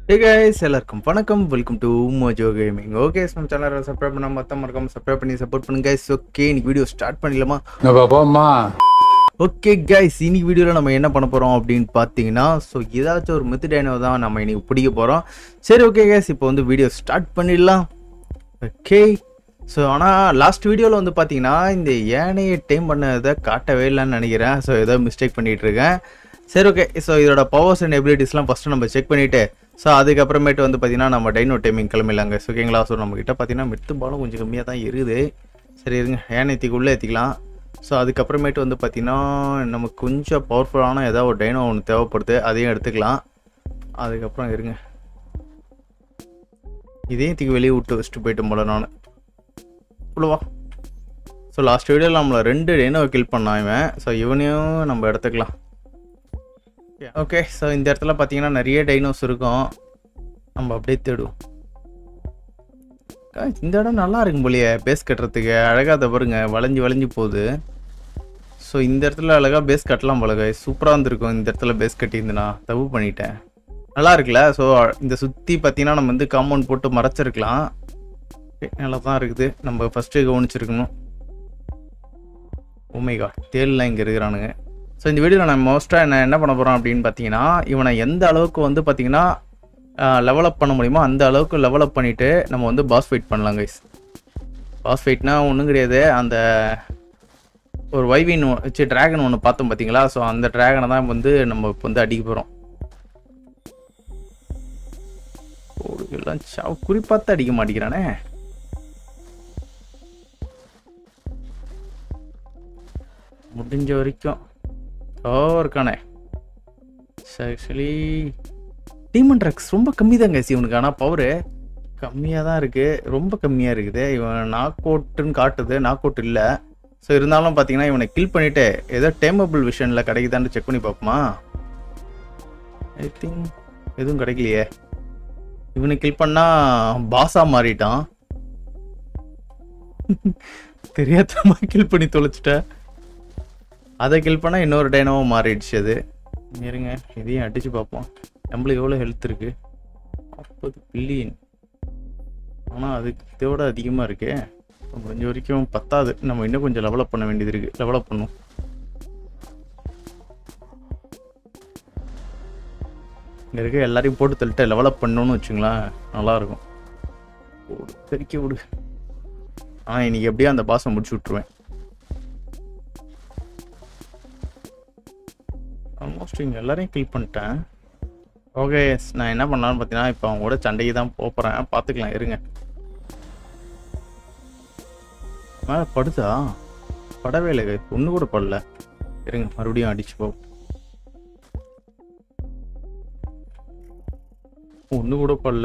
ஹே guys எல்லாருக்கும் வணக்கம் welcome to Mojo gaming okay நம்ம சேனலை சப்ஸ்கிரைப் பண்ண மொத்தம் மறக்காம சப்ஸ்கிரைப் பண்ணி சப்போர்ட் பண்ணுங்க கைஸ் ஓகே இன்னைக்கு வீடியோ ஸ்டார்ட் பண்ணிடலாமா பாப்பாம்மா ஓகே கைஸ் இன்னைக்கு வீடியோவில் நம்ம என்ன பண்ண போகிறோம் அப்படின்னு பார்த்தீங்கன்னா ஸோ ஏதாச்சும் ஒரு மெத்து டைனோ தான் நம்ம இன்னைக்கு பிடிக்க போகிறோம் சரி ஓகே கைஸ் இப்போ வந்து வீடியோ ஸ்டார்ட் பண்ணிடலாம் ஓகே ஸோ ஆனால் லாஸ்ட் வீடியோவில் வந்து பார்த்தீங்கன்னா இந்த யானையை டைம் பண்ணதை காட்டவே இல்லைன்னு நினைக்கிறேன் ஸோ ஏதோ மிஸ்டேக் பண்ணிகிட்டு இருக்கேன் சரி ஓகே ஸோ இதோட பவர்ஸ் அண்ட் எபிலிட்டிஸ்லாம் ஃபஸ்ட்டு நம்ம செக் பண்ணிவிட்டு ஸோ அதுக்கப்புறமேட்டு வந்து பார்த்தீங்கன்னா நம்ம டைனோ டைமிங் கிளம்பிடலாங்க ஸோ ஓகேங்களா ஸோ நம்மக்கிட்ட பார்த்தீங்கன்னா மெத்து பாலம் கொஞ்சம் கம்மியாக தான் இருக்குது சரி இருங்க யானை ஏற்றிக்கு உள்ளே ஏற்றிக்கலாம் ஸோ அதுக்கப்புறமேட்டு வந்து பார்த்தீங்கன்னா நமக்கு கொஞ்சம் பவர்ஃபுல்லான ஏதாவது ஒரு டைனோ ஒன்று தேவைப்படுது அதையும் எடுத்துக்கலாம் அதுக்கப்புறம் இருங்க இதையும் தூக்கி வெளியே விட்டு வச்சுட்டு போயிட்டு போல நான் உள்ளவா ஸோ லாஸ்ட் வீடியோவில் நம்மளை ரெண்டு டைனோவை கில் பண்ணான் இவன் ஸோ இவனையும் நம்ம எடுத்துக்கலாம் ஓகே ஸோ இந்த இடத்துல பார்த்தீங்கன்னா நிறைய டைனோஸ் இருக்கும் நம்ம அப்படியே தேடுவோம் Guys, இந்த இடம் நல்லா இருக்கும் போலியே பேஸ் கட்டுறதுக்கு அழகாக அதை பாருங்க வளைஞ்சு வளைஞ்சு போகுது ஸோ இந்த இடத்துல அழகாக பேஸ் கட்டலாம் போல guys. சூப்பரா இருந்திருக்கும் இந்த இடத்துல பேஸ் கட்டியிருந்தேனா தப்பு பண்ணிட்டேன் நல்லா இருக்குல்ல ஸோ இந்த சுற்றி பார்த்தீங்கன்னா நம்ம வந்து காம்பவுண்ட் போட்டு மறைச்சிருக்கலாம் Okay, நல்லா தான் இருக்குது நம்ம ஃபஸ்ட்டு கவனிச்சிருக்கணும் ஓமைகா தேல்லாம் இங்கே இருக்கிறானுங்க ஸோ இந்த வீடியோவில் நான் மோஸ்ட்டாக என்ன என்ன பண்ண போகிறோம் அப்படின்னு பார்த்தீங்கன்னா இவனை எந்த அளவுக்கு வந்து பார்த்தீங்கன்னா லெவலப் பண்ண முடியுமோ அந்த அளவுக்கு லெவலப் பண்ணிவிட்டு நம்ம வந்து பாஸ் ஃபைட் பண்ணலாம் கைஸ் பாஸ் ஃபைட்னா ஒன்றும் கிடையாது அந்த ஒரு வைவின் வச்சு டிராகன் ஒன்று பார்த்தோம் பார்த்தீங்களா ஸோ அந்த டிராகனை தான் வந்து நம்ம இப்போ வந்து அடிக்க போகிறோம் எல்லாம் சாவு குறிப்பாத்து அடிக்க மாட்டேங்கிறானே முடிஞ்ச வரைக்கும் ஓ இருக்கானே ஆக்சுவலி டீமன் ட்ரக்ஸ் ரொம்ப கம்மி தாங்க இவனுக்கு ஆனால் பவரு கம்மியாக தான் இருக்குது ரொம்ப கம்மியாக இருக்குது இவன் நாக் அவுட்டுன்னு காட்டுது நாக் அவுட் இல்லை ஸோ இருந்தாலும் பார்த்தீங்கன்னா இவனை கில் பண்ணிவிட்டு ஏதோ டேமபிள் விஷனில் கிடைக்குதான்னு செக் பண்ணி பார்ப்போமா ஐ திங்க் எதுவும் கிடைக்கலையே இவனை கில் பண்ணால் பாஸா மாறிட்டான் தெரியாதமா கில் பண்ணி தொலைச்சிட்டேன் அதை கில் பண்ணால் இன்னொரு டைனோவோ மாறிடுச்சு அது இருங்க இதையும் அடிச்சு பார்ப்போம் நம்மளுக்கு எவ்வளோ ஹெல்த் இருக்கு நாற்பது பில்லியன் ஆனால் அதுக்கு இதோட அதிகமாக இருக்கே அப்ப முடிஞ்ச வரைக்கும் பத்தாது நம்ம இன்னும் கொஞ்சம் லெவலப் பண்ண வேண்டியது இருக்கு லெவலப் பண்ணும் இங்கே இருக்க எல்லாரையும் போட்டு தள்ளிட்டு லெவலப் பண்ணணும்னு வச்சுங்களேன் நல்லாயிருக்கும் ஓடு தெறிக்க விடு ஆனால் இன்னைக்கு எப்படியும் அந்த பாசம் முடிச்சு விட்ருவேன் ஆல்மோஸ்ட் இங்கே எல்லாரையும் கில் பண்ணிட்டேன் ஓகே நான் என்ன பண்ணலான்னு பார்த்தீங்கன்னா இப்போ அவங்க கூட சண்டைக்கு தான் போகிறேன் பார்த்துக்கலாம் இருங்க மேலே படுதா படவே இல்லை ஒன்று கூட படல இருங்க மறுபடியும் அடிச்சு போ ஒன்று கூட படல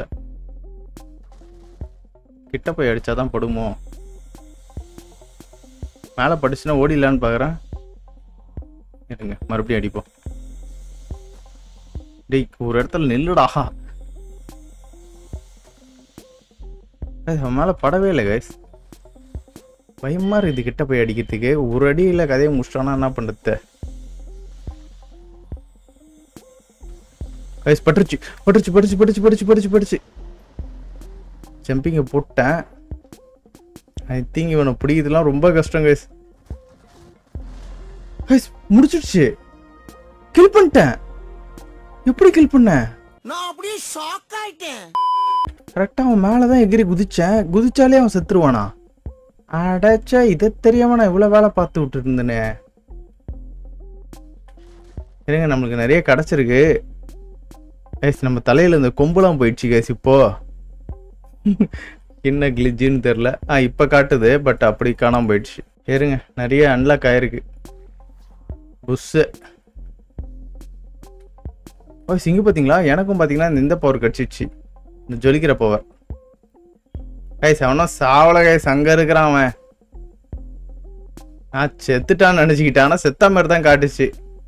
கிட்ட போய் அடிச்சாதான் படுமோ மேலே படிச்சுன்னா ஓடிடலான்னு பார்க்குறேன் இருங்க மறுபடியும் அடிப்போம் டேய் ஒரு இடத்துல நில்லுடா ஏய், அவன் மேல படவே இல்லை கைஸ் பயமா இருக்குது கிட்ட போய் அடிக்கிறதுக்கு ஒரு அடியில் கதையை முடிச்சிட்டானா என்ன பண்றது கைஸ் பட்டுருச்சு பட்டுருச்சு பட்டுச்சு பட்டுச்சு பட்டுச்சு பட்டுச்சு பட்டுச்சு ஜம்பிங்கை போட்டேன் ஐ திங்க் இவனை பிடிக்கிறதுலாம் ரொம்ப கஷ்டம் கைஸ் கைஸ் முடிச்சிடுச்சு கில் பண்ணிட்டேன் எப்படி கில் பண்ண நான் அப்படியே ஷாக் ஆயிட்டேன் கரெக்டாக அவன் மேலே தான் எகிரி குதிச்சேன் குதிச்சாலே அவன் செத்துருவானா அடைச்சா இதை தெரியாம நான் இவ்வளோ வேலை பார்த்து விட்டுட்டு இருந்தேனே இருங்க நம்மளுக்கு நிறைய கிடச்சிருக்கு கைஸ் நம்ம தலையில் இந்த கொம்புலாம் போயிடுச்சு கைஸ் இப்போ என்ன கிளிஜின்னு தெரில ஆ இப்போ காட்டுது பட் அப்படி காணாம போயிடுச்சு இருங்க நிறைய அன்லாக் ஆயிருக்கு புஷ்ஷு ஓ சிங்கு பார்த்தீங்களா எனக்கும் பார்த்தீங்கன்னா இந்த இந்த பவர் கிடச்சிச்சு இந்த ஜொலிக்கிற பவர் கைஸ் அவனும் சாவல கைஸ் அங்கே இருக்கிறான் அவன் நான் செத்துட்டான்னு நினச்சிக்கிட்டேன் ஆனால் செத்த மாதிரி தான் காட்டுச்சு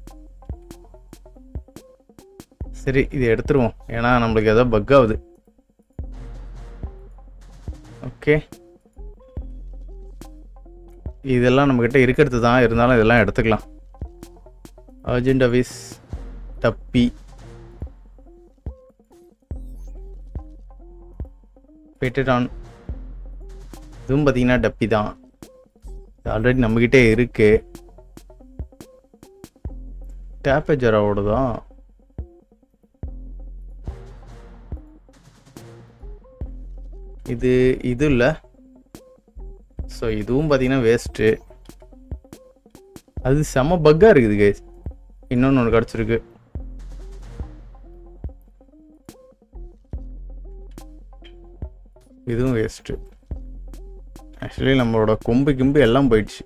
சரி இது எடுத்துருவோம் ஏன்னா நம்மளுக்கு ஏதோ பக் ஆகுது ஓகே இதெல்லாம் நம்மக்கிட்ட இருக்கிறது தான் இருந்தாலும் இதெல்லாம் எடுத்துக்கலாம் அர்ஜென்ட் அவிஸ் டப்பி பெட்டடான் இதுவும் பார்த்தீங்கன்னா டப்பி தான் ஆல்ரெடி நம்மக்கிட்டே இருக்கு டேப்பேஜராவோட தான் இது இது இல்லை ஸோ இதுவும் பார்த்தீங்கன்னா வேஸ்ட்டு அது செம பக்காக இருக்குது கைஸ் இன்னொன்று ஒன்று கிடச்சிருக்கு இதுவும் வேஸ்ட்டு ஆக்சுவலி நம்மளோட கொம்பு கிம்பு எல்லாம் போயிடுச்சு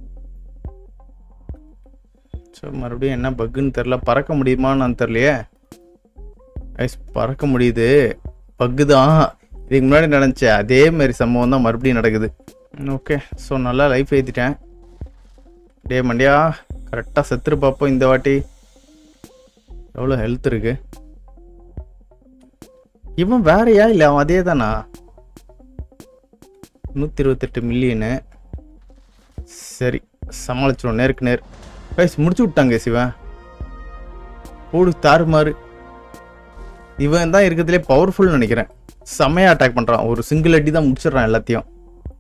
ஸோ மறுபடியும் என்ன பக்குன்னு தெரில பறக்க முடியுமான்னு தெரிலையே ஐஸ் பறக்க முடியுது பக்கு தான் இதுக்கு முன்னாடி நடந்துச்சு அதே மாதிரி சம்பவம் தான் மறுபடியும் நடக்குது ஓகே ஸோ நல்லா லைஃப் ஏற்றிட்டேன் டே மண்டியா கரெக்டாக செத்துரு பார்ப்போம் இந்த வாட்டி எவ்வளோ ஹெல்த் இருக்கு இவன் வேறயா இல்லை அவன் அதே தானா நூற்றி இருபத்தெட்டு மில்லியனு சரி சமாளிச்சிடும் நேருக்கு நேர் வயசு முடிச்சு விட்டாங்க சிவன் போடு தாறுமாறு இவன் தான் இருக்கிறதுலே பவர்ஃபுல் நினைக்கிறேன் செமையா அட்டாக் பண்றான் ஒரு சிங்கிள் அடி தான் முடிச்சிடுறான் எல்லாத்தையும்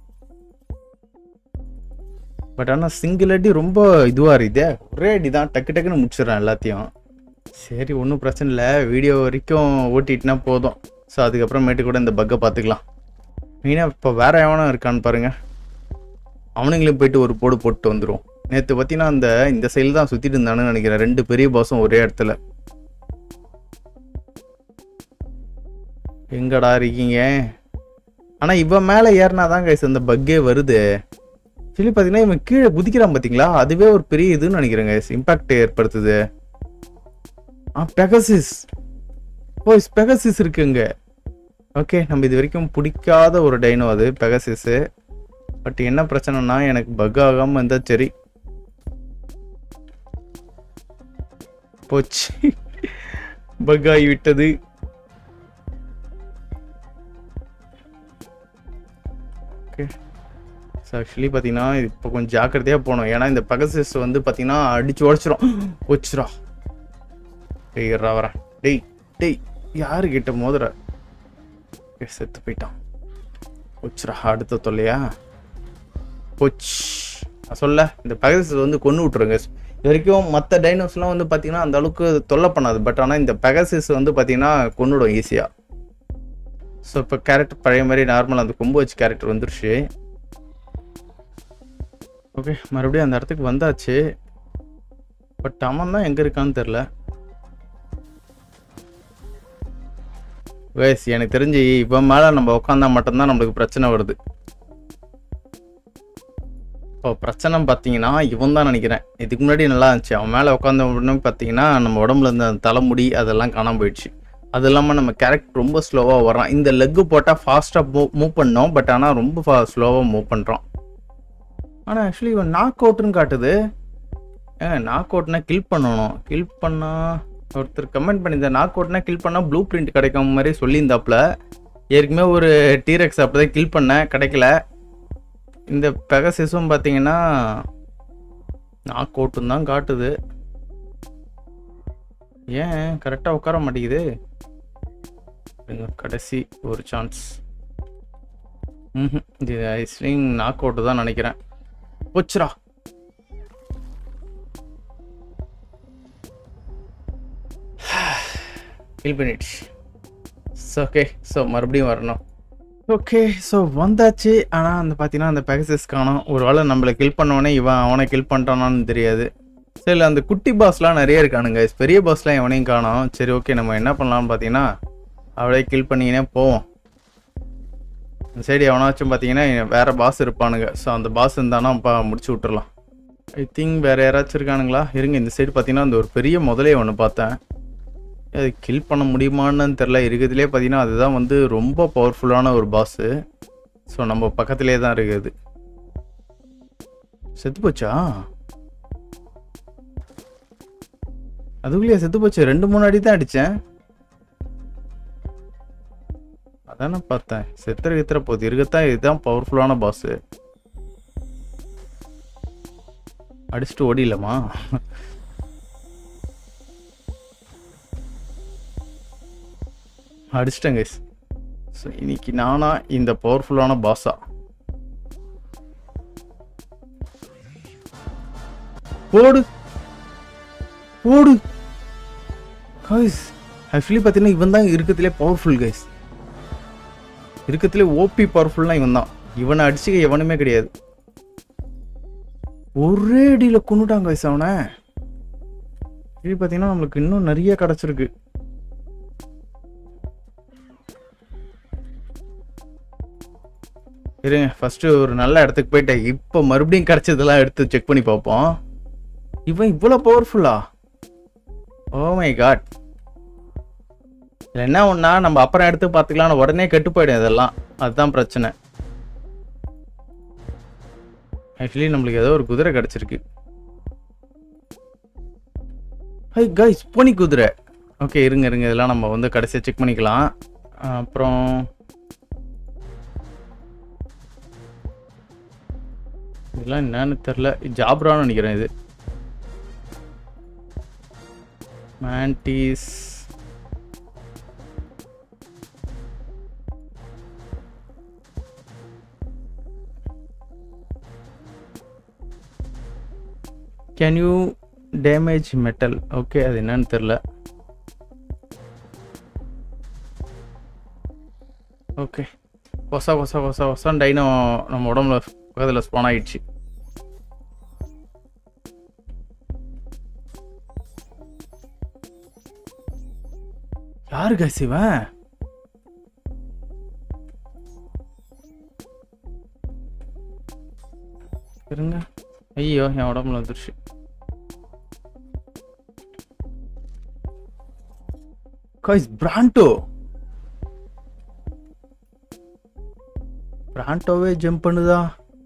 பட் ஆனால் சிங்கிள் அடி ரொம்ப இதுவாக இருக்குதே ஒரே அடி தான் டக்கு டக்குன்னு முடிச்சிடுறான் எல்லாத்தையும் சரி ஒன்றும் பிரச்சனை இல்லை வீடியோ வரைக்கும் ஓட்டிட்டுனா போதும் ஸோ அதுக்கப்புறமேட்டு கூட இந்த பக்கை பார்த்துக்கலாம் மெயினாக இப்போ வேற எவனும் இருக்கான்னு பாருங்க அவனுங்களையும் போயிட்டு ஒரு போடு போட்டு வந்துடும் நேற்று பார்த்தீங்கன்னா அந்த இந்த சைடில் தான் சுற்றிட்டு இருந்தானுன்னு நினைக்கிறேன் ரெண்டு பெரிய பாஸும் ஒரே இடத்துல எங்கடா இருக்கீங்க ஆனால் இவன் மேலே ஏறினா தான் கைஸ் அந்த பக்கே வருது ஆக்சுவலி பார்த்தீங்கன்னா இவன் கீழே குதிக்கிறான் பார்த்தீங்களா அதுவே ஒரு பெரிய இதுன்னு நினைக்கிறேன் கைஸ் இம்பாக்ட் ஏற்படுத்துது ஆ பெகசிஸ் ஓ பெகசிஸ் இருக்குங்க ஓகே நம்ம இது வரைக்கும் பிடிக்காத ஒரு டைனோ அது பெகசிஸு பட் என்ன பிரச்சனைனா எனக்கு பக் ஆகாமல் இருந்தால் சரி போச்சு பக் ஆகி விட்டது ஓகே ஸோ ஆக்சுவலி பார்த்தீங்கன்னா இப்போ கொஞ்சம் ஜாக்கிரதையாக போகணும் ஏன்னா இந்த பெகசிஸ் வந்து பார்த்தீங்கன்னா அடிச்சு உடச்சிரும் போச்சுரா டேய் இருடா வரேன் டேய் டேய் யாரு கிட்ட மோதுற ஏய், செத்து போயிட்டான் போச்சுரா அடுத்த தொல்லையா போச்சு நான் சொல்ல இந்த பெகசிஸ் வந்து கொண்டு விட்ருங்க இது வரைக்கும் மற்ற டைனோஸ்லாம் வந்து பார்த்தீங்கன்னா அந்த அளவுக்கு தொல்லை பண்ணாது பட் ஆனால் இந்த பெகசிஸ் வந்து பார்த்தீங்கன்னா கொண்டுடும் ஈஸியாக ஸோ இப்போ கேரக்டர் பழைய மாதிரி நார்மல் அந்த கொம்பு வச்சு கேரக்டர் வந்துருச்சு ஓகே மறுபடியும் அந்த இடத்துக்கு வந்தாச்சு பட் அவன் தான் எங்கே இருக்கான்னு தெரில வேஸ் எனக்கு தெரிஞ்சு இவன் மேலே நம்ம உட்காந்தா மட்டும்தான் நம்மளுக்கு பிரச்சனை வருது இப்போ பிரச்சனை பார்த்தீங்கன்னா இவன் தான் நினைக்கிறேன் இதுக்கு முன்னாடி நல்லா இருந்துச்சு அவன் மேலே உட்காந்த உடனே பார்த்தீங்கன்னா நம்ம உடம்புல இருந்த அந்த தலைமுடி அதெல்லாம் காணாம போயிடுச்சு அது இல்லாமல் நம்ம கேரக்டர் ரொம்ப ஸ்லோவாக வரான் இந்த லெக்கு போட்டால் ஃபாஸ்ட்டாக மூவ் மூவ் பண்ணோம் பட் ஆனால் ரொம்ப ஃபா ஸ்லோவாக மூவ் பண்ணுறான் ஆனால் ஆக்சுவலி இவன் நாக் அவுட்னு காட்டுது ஏங்க நாக் அவுட்னா கில் பண்ணணும் கில் பண்ணா ஒருத்தர் கமெண்ட் பண்ணியிருந்தார் நாக் அவுட்னா கில் பண்ணால் ப்ளூ பிரிண்ட் கிடைக்கும் மாதிரி சொல்லியிருந்தாப்புல ஏற்கனவே ஒரு டீரெக்ஸ் அப்படி தான் கில் பண்ணேன் கிடைக்கல இந்த பெகசிஸும் பார்த்தீங்கன்னா நாக் அவுட்டுன்னு தான் காட்டுது ஏன் கரெக்டாக உட்கார மாட்டேங்குது இருங்க, கடைசி ஒரு சான்ஸ் ம் இது ஐஸ்லிங் நாக் அவுட்டு தான் நினைக்கிறேன் போச்சுரா கில் பண்ணிடுச்சு ஓகே ஸோ மறுபடியும் வரணும் ஓகே ஸோ வந்தாச்சு ஆனால் அந்த பார்த்தீங்கன்னா அந்த பேகசஸ் காணோம் ஒரு வேளை நம்மளை கில் பண்ணவனே இவன் அவனை கில் பண்ணிட்டானான்னு தெரியாது சரி அந்த குட்டி பாஸ்லாம் நிறைய இருக்கானுங்க பெரிய பாஸ்லாம் எவனையும் காணோம் சரி ஓகே நம்ம என்ன பண்ணலாம்னு பார்த்தீங்கன்னா அவளே கில் பண்ணிக்கினே போவோம் இந்த சைடு எவனாச்சும் பார்த்தீங்கன்னா வேற பாஸ் இருப்பானுங்க ஸோ அந்த பாஸ் இருந்தானா பா முடிச்சு விட்டுறலாம் ஐ திங்க் வேற யாராச்சும் இருக்கானுங்களா இருங்க இந்த சைடு பார்த்தீங்கன்னா அந்த ஒரு பெரிய முதலே ஒன்று பார்த்தேன் அது கில் பண்ண முடியுமான்னு தெரில இருக்கிறதுலே பார்த்தீங்கன்னா அதுதான் வந்து ரொம்ப பவர்ஃபுல்லான ஒரு பாஸு ஸோ நம்ம பக்கத்துலேயே தான் இருக்குது செத்து போச்சா அதுக்குள்ளேயே செத்து போச்சு ரெண்டு மூணு அடி தான் அடித்தேன் அதானே பார்த்தேன் செத்துற கித்துற போகுது இருக்கத்தான் இதுதான் பவர்ஃபுல்லான பாஸு அடிச்சுட்டு ஓடிடலாமா அடிச்சிட்டேன் கைஸ் ஸோ இன்னைக்கு நானா இந்த பவர்ஃபுல்லான பாஸா போடு போடு கைஸ் ஆக்சுவலி பார்த்தீங்கன்னா இவன் தான் இருக்கத்திலே பவர்ஃபுல் கைஸ் இருக்கத்திலே ஓபி பவர்ஃபுல்னா இவன் தான் இவனை அடிச்சுக்க எவனுமே கிடையாது ஒரே அடியில் கொண்டுட்டாங்க கைஸ் அவனை இது பார்த்தீங்கன்னா நம்மளுக்கு இன்னும் நிறைய கிடச்சிருக்கு இருங்க ஃபர்ஸ்ட் ஒரு நல்ல இடத்துக்கு போயிட்டேன் இப்போ மறுபடியும் கிடைச்சதெல்லாம் எடுத்து செக் பண்ணி பார்ப்போம் இவன் இவ்வளோ பவர்ஃபுல்லா ஓ மை காட் என்ன ஒன்றா நம்ம அப்புறம் எடுத்து பார்த்துக்கலாம் உடனே கெட்டு போயிடும் இதெல்லாம் அதுதான் பிரச்சனை ஆக்சுவலி நம்மளுக்கு ஏதோ ஒரு குதிரை கிடச்சிருக்கு ஹை கைஸ் பொனி குதிரை ஓகே இருங்க இருங்க இதெல்லாம் நம்ம வந்து கடைசியாக செக் பண்ணிக்கலாம் அப்புறம் இதெல்லாம் என்னன்னு தெரில ஜாப்ரான்னு நினைக்கிறேன் இது mantis can you damage metal okay அது என்னன்னு தெரில ஓகே கொசா கொசா கொசா கொசான் டைனோ நம்ம உடம்புல பக்கத்தில் ஸ்பான் ஆயிடுச்சு யாரு காசு இவன் இருங்க ஐயோ என் உடம்புல வந்துருச்சு கைஸ் பிராண்டோ பிராண்டோவே ஜம்ப் பண்ணுதா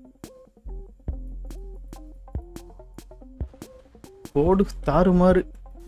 போடு தாறுமாறு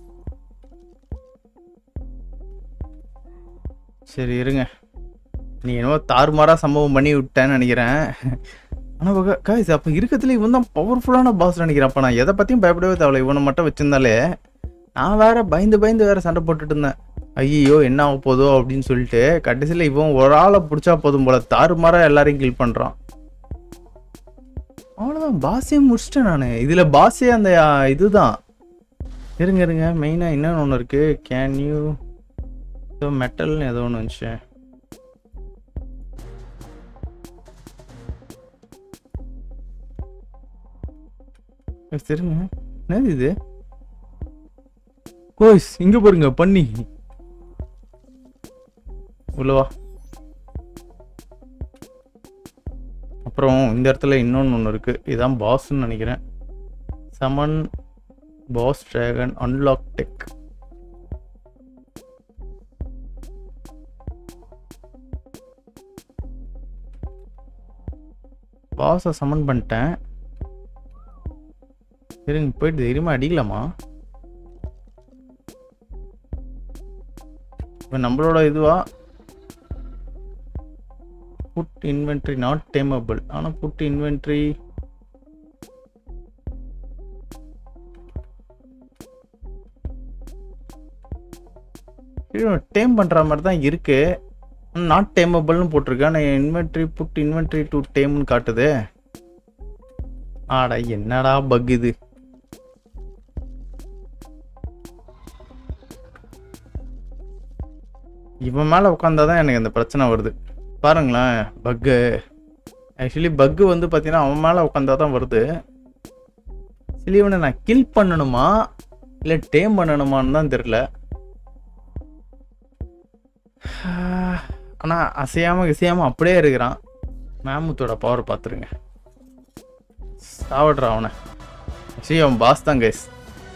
சரி இருங்க நீ என்னவோ தாறுமாறா சம்பவம் பண்ணி விட்டேன்னு நினைக்கிறேன் ஆனால் காய்ஸ் அப்போ இருக்கிறதுல இவன் தான் பவர்ஃபுல்லான பாஸ் நினைக்கிறேன் அப்போ நான் எதை பற்றியும் பயப்படவே தேவையில்ல இவனை மட்டும் வச்சிருந்தாலே நான் வேற பயந்து பயந்து வேற சண்டை போட்டுட்டு இருந்தேன் ஐயோ என்ன ஆக போதோ அப்படின்னு சொல்லிட்டு கடைசியில் இவன் ஒரு ஆளை பிடிச்சா போதும் போல தாறுமாறா எல்லாரையும் கில் பண்ணுறான் அவ்வளோதான் பாஸே முடிச்சிட்டேன் நான் இதில் பாஸே அந்த ஆ, இதுதான் இருங்க இருங்க மெயினாக என்னென்னு ஒன்று இருக்குது கேன் யூ ஏதோ மெட்டல்னு ஏதோ ஒன்று வந்துச்சு ஏய், சரிங்க என்னது இது கோய்ஸ் இங்க பாருங்க பண்ணி உள்ளவா அப்புறம் இந்த இடத்துல இன்னொன்று ஒன்று இருக்கு இதான் பாஸ்ன்னு நினைக்கிறேன் summon boss dragon unlock tech பாஸை சமன் பண்ணிட்டேன் இருங்க போயிட்டு தைரியமா அடிக்கலாமா இப்போ நம்மளோட இதுவா புட் இன்வென்ட்ரி நாட் டேமபிள் ஆனால் புட் இன்வென்ட்ரி டேம் பண்ணுற மாதிரி தான் இருக்கு நாட் டேமபிள்னு போட்டிருக்கு ஆனால் இன்வென்ட்ரி புட் இன்வென்ட்ரி டு டேம்னு காட்டுது ஆடா என்னடா பக் இது இவன் மேலே உட்காந்தாதான் எனக்கு இந்த பிரச்சனை வருது பாருங்களேன் பக்கு ஆக்சுவலி பக்கு வந்து பார்த்தீங்கன்னா அவன் மேலே உட்காந்தா தான் வருது சரி இவனை நான் கில் பண்ணணுமா இல்லை டேம் பண்ணணுமான்னு தான் தெரில ஆனால் அசையாமல் கிசையாமல் அப்படியே இருக்கிறான் மேமுத்தோட பவர் பார்த்துருங்க சாவட்றா அவனை சரி அவன் பாஸ் தான் கைஸ்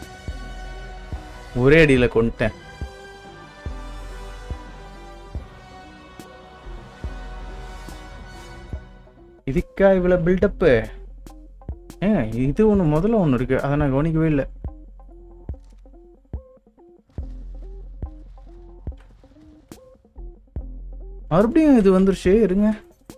ஒரே அடியில் கொண்டுட்டேன் இதுக்கா இவ்வளோ பில்டப்பு ஏங்க இது ஒன்று முதல்ல ஒன்று இருக்கு அதை நான் கவனிக்கவே இல்லை மறுபடியும் இது வந்துருச்சு இருங்க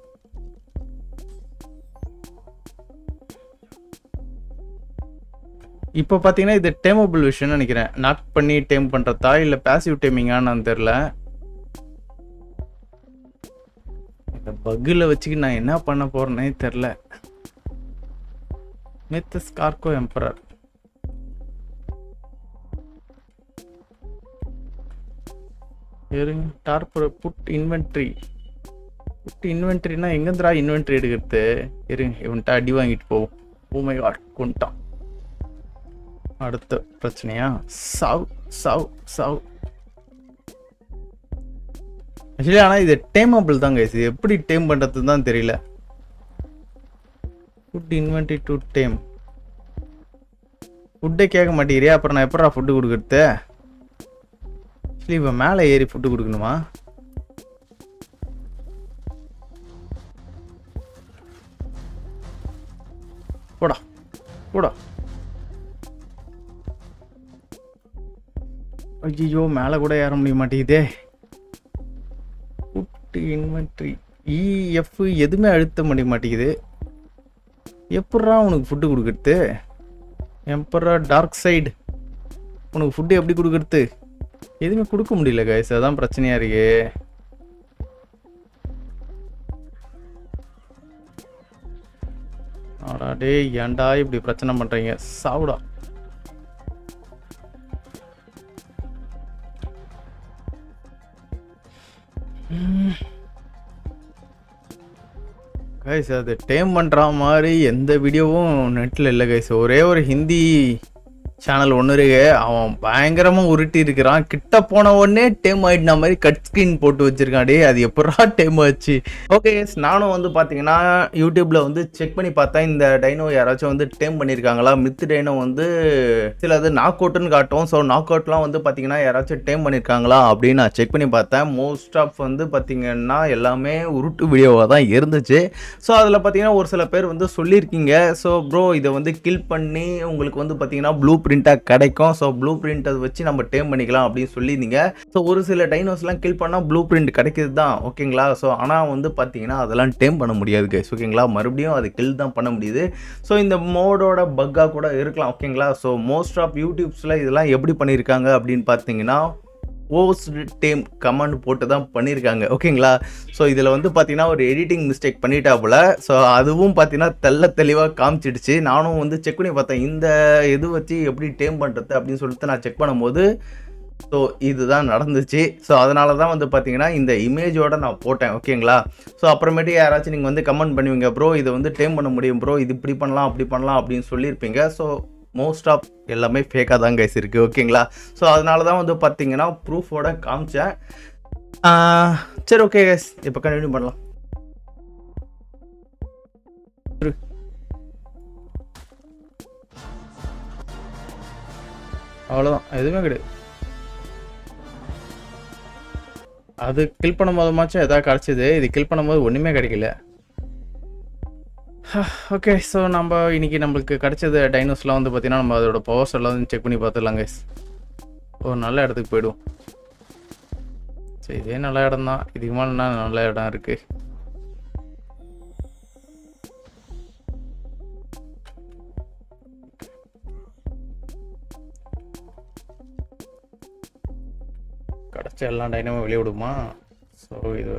இப்போ பார்த்தீங்கன்னா இது டேமபிள் விஷயம்னு நினைக்கிறேன் நாக் பண்ணி டேம் பண்ணுறதா இல்லை பேசிவ் டேமிங்கான்னு தெரில இந்த பக்கில் வச்சுக்கிட்டு நான் என்ன பண்ண போறேனே தெரில மித் ஸ்கார்கோ எம்பரர் இருங்க டார்பர் புட் இன்வென்ட்ரி புட் இன்வென்ட்ரினா எங்கேருந்துடா இன்வென்ட்ரி எடுக்கிறது இருங்க இவன்ட்ட அடி வாங்கிட்டு போவோம் ஊமை காட் கொண்டுட்டான் அடுத்த பிரச்சனையா சாவ் சாவ் சாவ் ஆக்சுவலி ஆனால் இது டேமபிள் தான் கைஸ் இது எப்படி டேம் பண்ணுறது தான் தெரியல ஃபுட் இன்வென்ட்ரி டு டேம் ஃபுட்டே கேட்க மாட்டேங்கிறியா அப்புறம் நான் எப்படா ஃபுட்டு கொடுக்குறது ஆக்சுவலி இப்போ மேலே ஏறி ஃபுட்டு கொடுக்கணுமா போடா போடா ஐயோ மேலே கூட ஏற முடிய மாட்டேங்குதே ஃபுட் இன்வென்ட்ரி இஎஃப் எதுவுமே அழுத்த முடிய மாட்டேங்குது எப்பட்றா உனக்கு ஃபுட்டு கொடுக்குறது எம்பரா டார்க் சைடு உனக்கு ஃபுட்டு எப்படி கொடுக்குறது எதுவுமே கொடுக்க முடியல கைஸ் அதான் பிரச்சனையா இருக்கு ஆடா டேய் ஏன்டா இப்படி பிரச்சனை பண்றீங்க சாவுடா கைஸ் அது டேம் பண்ணுற மாதிரி எந்த வீடியோவும் நெட்டில் இல்லை கைஸ் ஒரே ஒரு ஹிந்தி சேனல் ஒன்று இருக்கு அவன் பயங்கரமாக உருட்டி இருக்கிறான் கிட்ட போன உடனே டேம் ஆயிட்ட மாதிரி கட் ஸ்க்ரீன் போட்டு வச்சிருக்கான் டே அது எப்படா டேம் ஆச்சு ஓகே நானும் வந்து பார்த்தீங்கன்னா யூடியூப்ல வந்து செக் பண்ணி பார்த்தேன் இந்த டைனோ யாராச்சும் வந்து டேம் பண்ணியிருக்காங்களா மித்து டைனோ வந்து சிலது நாக் அவுட்னு காட்டும் ஸோ நாக் அவுட்லாம் வந்து பார்த்தீங்கன்னா யாராச்சும் டேம் பண்ணியிருக்காங்களா அப்படின்னு நான் செக் பண்ணி பார்த்தேன் மோஸ்ட் ஆஃப் வந்து பார்த்தீங்கன்னா எல்லாமே உருட்டு வீடியோவாக தான் இருந்துச்சு ஸோ அதில் பார்த்தீங்கன்னா ஒரு சில பேர் வந்து சொல்லியிருக்கீங்க ஸோ ப்ரோ இதை வந்து கில் பண்ணி உங்களுக்கு வந்து பார்த்தீங்கன்னா ப்ளூ பிரிண்ட்டாக கிடைக்கும் ஸோ ப்ளூ பிரிண்ட் அதை வச்சு நம்ம டேம் பண்ணிக்கலாம் அப்படின்னு சொல்லியிருந்தீங்க ஸோ ஒரு சில டைனோஸ்லாம் கில் பண்ணால் ப்ளூ பிரிண்ட் கிடைக்கிது தான் ஓகேங்களா ஸோ ஆனால் வந்து பார்த்தீங்கன்னா அதெல்லாம் டேம் பண்ண முடியாது கைஸ் ஓகேங்களா மறுபடியும் அது கில் தான் பண்ண முடியுது ஸோ இந்த மோடோட பக்காக கூட இருக்கலாம் ஓகேங்களா ஸோ மோஸ்ட் ஆஃப் யூடியூப்ஸில் இதெல்லாம் எப்படி பண்ணியிருக்காங்க அப்படின்னு பார்த்தீங்கன்னா ஓஸ்டு டேம் கமெண்ட் போட்டு தான் பண்ணியிருக்காங்க ஓகேங்களா ஸோ இதில் வந்து பார்த்தீங்கன்னா ஒரு எடிட்டிங் மிஸ்டேக் பண்ணிட்டாப்புல ஸோ அதுவும் பார்த்தீங்கன்னா தெள்ள தெளிவாக காமிச்சிடுச்சு நானும் வந்து செக் பண்ணி பார்த்தேன் இந்த இது வச்சு எப்படி டேம் பண்ணுறது அப்படின்னு சொல்லிட்டு நான் செக் பண்ணும்போது ஸோ இதுதான் நடந்துச்சு ஸோ அதனால தான் வந்து பார்த்தீங்கன்னா இந்த இமேஜோட நான் போட்டேன் ஓகேங்களா ஸோ அப்புறமேட்டு யாராச்சும் நீங்கள் வந்து கமெண்ட் பண்ணுவீங்க ப்ரோ இதை வந்து டேம் பண்ண முடியும் ப்ரோ இது இப்படி பண்ணலாம் அப்படி பண்ணலாம் அப்படின்னு சொல்லியிருப்பீங்க ஸோ மோஸ்ட் ஆஃப் எல்லாமே ஃபேக்காக தான் கைஸ் இருக்குது ஓகேங்களா ஸோ அதனால தான் வந்து பார்த்தீங்கன்னா ப்ரூஃபோட காமிச்சேன் ஆஹ், சரி ஓகே கைஸ் இப்போ கண்டினியூ பண்ணலாம் இரு. அவ்வளோதான் எதுவுமே கிடையாது அது கில் பண்ணும்போதுமாச்சும் எதாவது கிடச்சிது இது கில் பண்ணும்போது ஒன்றுமே கிடைக்கல ஓகே ஸோ நம்ம இன்னைக்கு நம்மளுக்கு கிடைச்சது டைனோஸ்லாம் வந்து பார்த்தீங்கன்னா நம்ம அதோட பவர்ஸ் எல்லாம் வந்து செக் பண்ணி பார்த்துடலாம் கைஸ் ஒரு நல்ல இடத்துக்கு போயிடுவோம் சரி இதே நல்ல இடம் தான் இதுக்கு மேலே என்ன நல்ல இடம் இருக்கு கிடைச்ச எல்லா டைனமும் வெளியே விடுமா ஸோ இது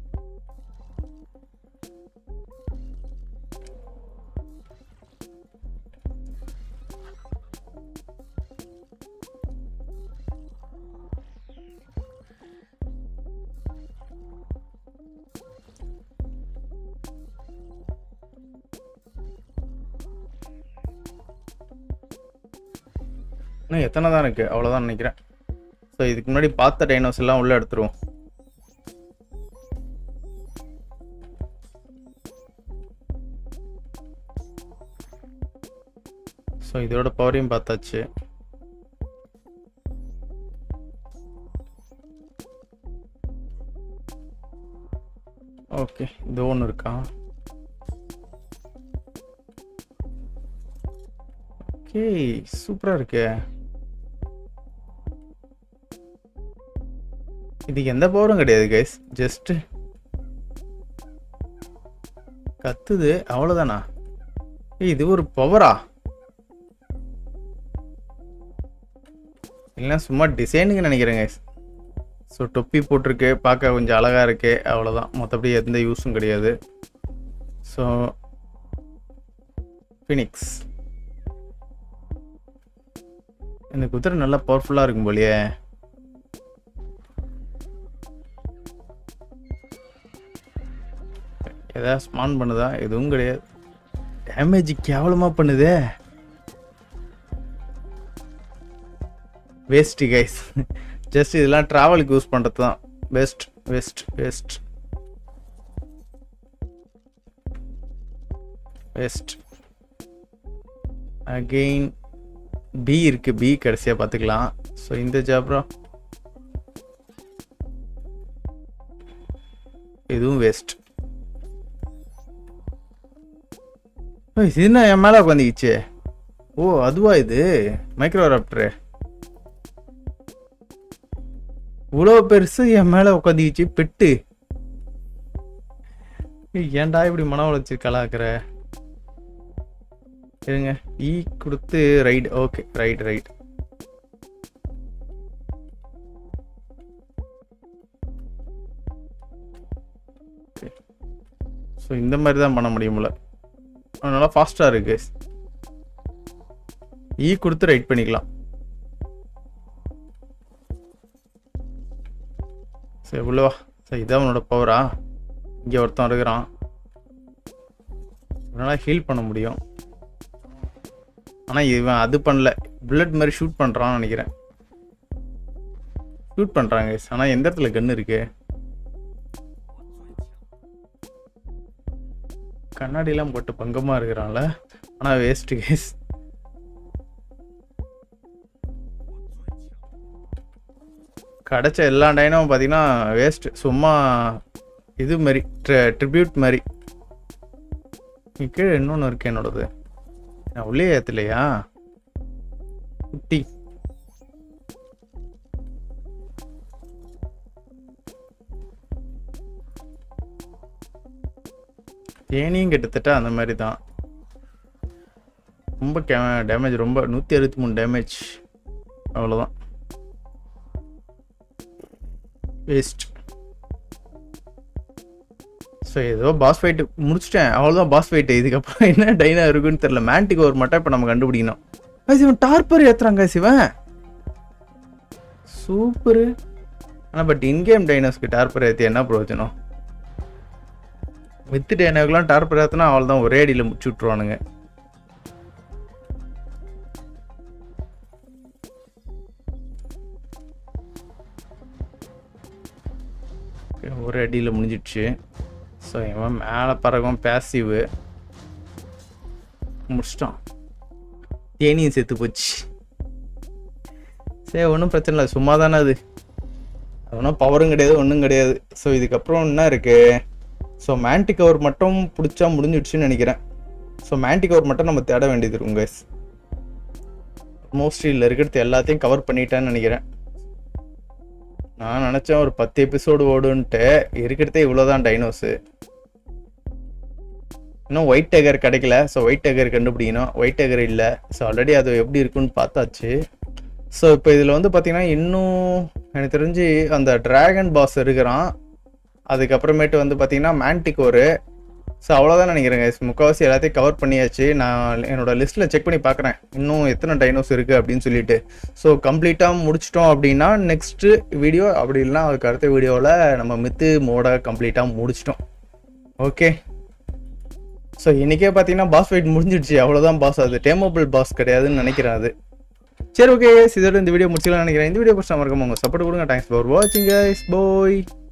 இன்னும் எத்தனை தான் இருக்கு அவ்வளோதான் நினைக்கிறேன் ஸோ இதுக்கு முன்னாடி பார்த்த டைனோஸ் எல்லாம் உள்ள எடுத்துருவோம் ஸோ இதோட பவரையும் பார்த்தாச்சு ஓகே இது ஒன்று இருக்கா ஓகே சூப்பராக இருக்கே இதுக்கு எந்த பவரும் கிடையாது கைஸ் ஜஸ்ட் கத்துது அவ்வளோதானா ஏய் இது ஒரு பவரா இல்லைன்னா சும்மா டிசைனுக்கு நினைக்கிறேன் கைஸ் ஸோ தொப்பி போட்டிருக்கு பார்க்க கொஞ்சம் அழகாக இருக்கு அவ்வளோதான் மற்றபடி எந்த யூஸும் கிடையாது ஸோ ஃபினிக்ஸ் இந்த குதிரை நல்லா பவர்ஃபுல்லாக இருக்கும் போலியே ஏதாவது ஸ்மான் பண்ணுதா எதுவும் கிடையாது டேமேஜ் கேவலமாக பண்ணுதே வேஸ்ட் கைஸ் ஜஸ்ட் இதெல்லாம் ட்ராவலுக்கு யூஸ் பண்ணுறது தான் best west west west again B இருக்கு பி கடைசியாக பார்த்துக்கலாம் ஸோ இந்த ஜாப்ரா இதுவும் வேஸ்ட் இது என்ன என் மேலே உட்காந்துக்கிச்சு ஓ அதுவா இது மைக்ரோராப்டரு இவ்வளோ பெருசு என் மேலே உட்காந்துக்கிச்சு பெட்டு ஏய், ஏன்டா இப்படி மன உளைச்சி கலாக்குற இருங்க ஈ கொடுத்து right okay right right so இந்த மாதிரி தான் பண்ண முடியும்ல நல்லா ஃபாஸ்ட்டாக இருக்கு ஈ கொடுத்து ரைட் பண்ணிக்கலாம் சரி உள்ளவா சரி இதான் உன்னோட பவரா இங்கே ஒருத்தன் இருக்கிறான் இவனால் ஹீல் பண்ண முடியும் ஆனால் இவன் அது பண்ணல புல்லட் மாதிரி ஷூட் பண்ணுறான்னு நினைக்கிறேன் ஷூட் பண்ணுறாங்க ஆனால் எந்த இடத்துல கன் இருக்கு கண்ணாடிலாம் போட்டு பங்கமாக இருக்கிறான்ல ஆனால் வேஸ்ட்டு கேஸ் கிடைச்ச எல்லா டைனமும் பார்த்தீங்கன்னா வேஸ்ட் சும்மா இது மாதிரி ட்ரிபியூட் மாதிரி இங்க கீழே இன்னொன்று இருக்கு என்னோடது நான் உள்ளே ஏற்றலையா குட்டி தேனியும் கிட்டத்தட்ட அந்த மாதிரி தான் ரொம்ப டேமேஜ் ரொம்ப நூற்றி அறுபத்தி மூணு டேமேஜ் அவ்வளோதான் வேஸ்ட் ஸோ ஏதோ பாஸ் ஃபைட்டு முடிச்சிட்டேன் அவ்வளோதான் பாஸ் ஃபைட்டு இதுக்கப்புறம் என்ன டைனா இருக்குன்னு தெரியல மேண்டிக் ஓவர் மட்டும் இப்போ நம்ம கண்டுபிடிக்கணும் guys, இவன் டார்பர் ஏற்றுறாங்க சிவன் சூப்பரு ஆனால் பட் இன்கேம் டைனோஸ்க்கு டார்பர் ஏற்றி என்ன பிரயோஜனம் வித்து டைனோக்கெலாம் டார்பர் ஏற்றினா அவ்வளோதான் ஒரே அடியில் முடிச்சு விட்ருவானுங்க Okay, ஒரு அடியில் முடிஞ்சிடுச்சு ஸோ இவன் மேலே பறக்கும் பேசிவு முடிச்சிட்டான் தேனியும் செத்து போச்சு சரி ஒன்றும் பிரச்சனை இல்லை சும்மா தானே அது ஒன்றும் பவரும் கிடையாது ஒன்றும் கிடையாது ஸோ இதுக்கப்புறம் என்ன இருக்கு ஸோ மேண்டி கவர் மட்டும் பிடிச்சா முடிஞ்சிடுச்சுன்னு நினைக்கிறேன் ஸோ மேண்டி கவர் மட்டும் நம்ம தேட வேண்டியது இருக்கும் guys மோஸ்ட்லி இதில் இருக்கிறது எல்லாத்தையும் கவர் பண்ணிட்டேன்னு நினைக்கிறேன் நான் நினச்சேன் ஒரு பத்து எபிசோடு ஓடுன்ட்டு இருக்கிறதே இவ்வளோதான் டைனோஸு இன்னும் ஒயிட் டேகர் கிடைக்கல ஸோ ஒயிட் டேகர் கண்டுபிடிக்கணும் ஒயிட் டேகர் இல்லை ஸோ ஆல்ரெடி அது எப்படி இருக்குன்னு பார்த்தாச்சு ஸோ இப்போ இதில் வந்து பார்த்தீங்கன்னா இன்னும் எனக்கு தெரிஞ்சு அந்த டிராகன் பாஸ் இருக்கிறான் அதுக்கப்புறமேட்டு வந்து பார்த்தீங்கன்னா மேண்டிகோரு ஸோ அவ்வளோதான் நினைக்கிறேன் guys. முக்கால்வாசி எல்லாத்தையும் கவர் பண்ணியாச்சு நான் என்னோட லிஸ்ட்டில் செக் பண்ணி பார்க்குறேன் இன்னும் எத்தனை டைனோஸ் இருக்குது அப்படின்னு சொல்லிட்டு ஸோ கம்ப்ளீட்டாக முடிச்சிட்டோம் அப்படின்னா நெக்ஸ்ட்டு வீடியோ அப்படி இல்லைன்னா அதுக்கு அடுத்த வீடியோவில் நம்ம மித்து மோட கம்ப்ளீட்டாக முடிச்சிட்டோம் ஓகே ஸோ இன்றைக்கே பார்த்தீங்கன்னா பாஸ் ஃபைட் முடிஞ்சிடுச்சு அவ்வளோதான் பாஸ் அது டேமபிள் பாஸ் கிடையாதுன்னு நினைக்கிறேன் அது சரி ஓகே இதோட இந்த வீடியோ முடிச்சுக்கலாம் நினைக்கிறேன் இந்த வீடியோ பிடிச்சா மறக்காம உங்கள் சப்போர்ட் கொடுங்க தேங்க்ஸ் ஃபார் வாட்சிங் கைஸ் போய்